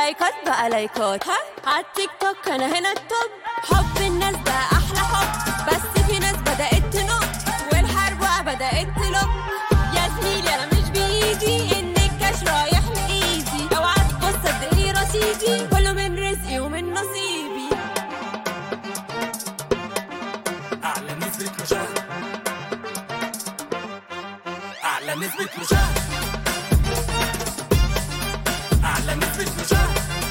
لايكات بقى لايكات ها عالتيك توك انا هنا التوب حب الناس ده احلى حب بس في ناس بدأت تنق والحرب بقى بدأت تلق يا زميلي انا مش بايدي ان الكاش رايح لايدي اوعى تبص صدقني رصيدي كله من رزقي ومن نصيبي أعلى نسبة مشاهدة أعلى نسبة مشاهدة أعلى نسبة مشاهدة